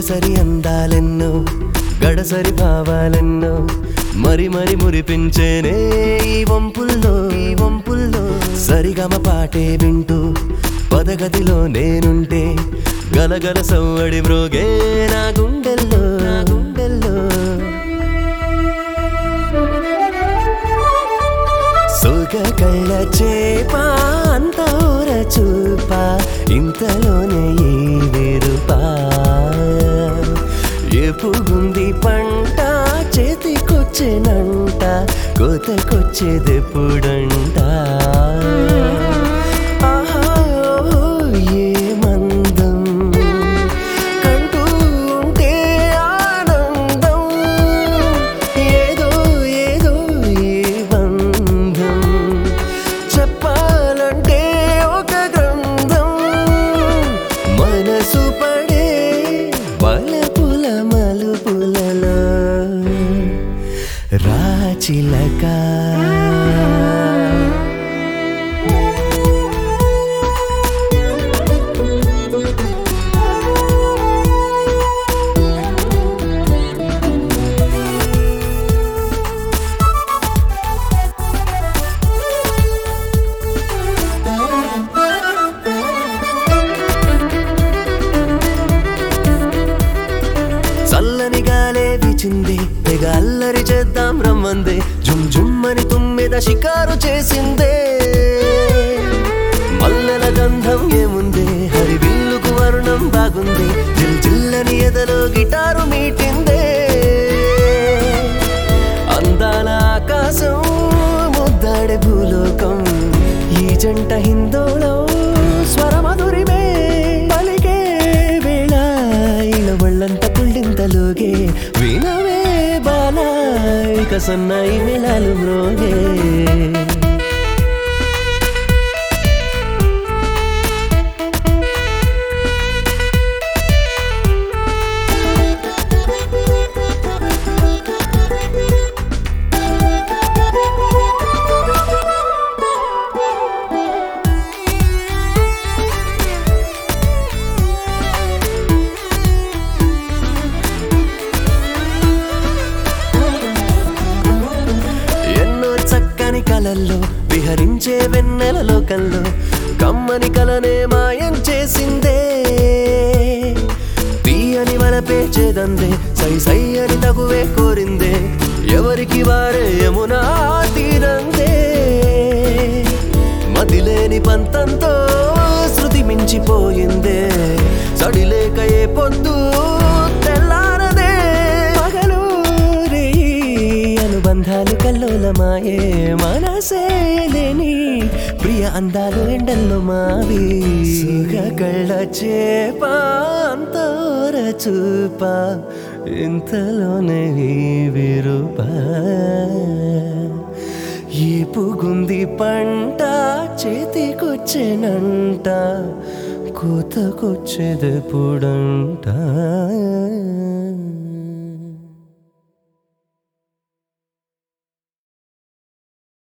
సొగసరి అందాలెన్నో గడసరి భావాలెన్నో మరి మరి మురిపించేనే ఈ వంపుల్లో ఈ వంపుల్లో సరిగమ పాటే వింటూ పదగదిలో నేనుంటే గలగల సవ్వడి మ్రోగే నా గుండెల్లో నా గుండెల్లో సోగ కళ్ళ చేప అంత ఊర చూప ఇంతలోనే ఈ వేరుపా ఎప్పుడుంది పంట చేతికొచ్చేనంట కోతకొచ్చేదెప్పుడంట ఆహా ఓహో, ఏ మందం కంటూ ఉంటే ఆనందం ఏదో ఏదో ఏ బంధం చెప్పాలంటే ఒక గ్రంథం మనసు పడే బలపుల మలుపులలో రాచిలక చల్లని గాలే వీచింది తెగ అల్లరి చేద్దాం రమ్మందే జుమ్ జుమ్మని తుమ్మెద షికారు చేసిందే మల్లెల గంధం ఏముంది హరి విల్లుకు వర్ణం బాగుంది జిల్ జిల్లని ఎదలో గిటారు మీటిందే అందాల ఆకాశం ముద్దాడే భూలోకం ఈ జంట హిందోళం స్వరమధురిమే పలికే వేళ ఇలా ఒళ్ళంత పుళ్ళింతలోగే వినవే బాల ఇక సన్నాయి మేళాలు మ్రోగే ఎన్నో చక్కని కలల్లో విహరించే వెన్నెల లోకంలో కమ్మని కలనే మాయం చేసిందే తీయని వలపే చేదందే సై సై అని తగువే కోరిందే ఎవరికి వారే యమునా తీరందే మదిలేని పంతంతో శృతి మించిపోయిందే సడిలేక ఏ పొద్దు తెల్లారదే పగలు రేయి అనుబంధాలు కల్లోలమాయే మనసే లేని ప్రియ అందాలు ఎండల్లో మావి సుగ కళ్ళ చేప అంతోర చూప ఇంతలోనే ఈ విరుప ఏపుగుంది పంట చేతికొచ్చేనంట కోతకొచ్చేదెప్పుడంట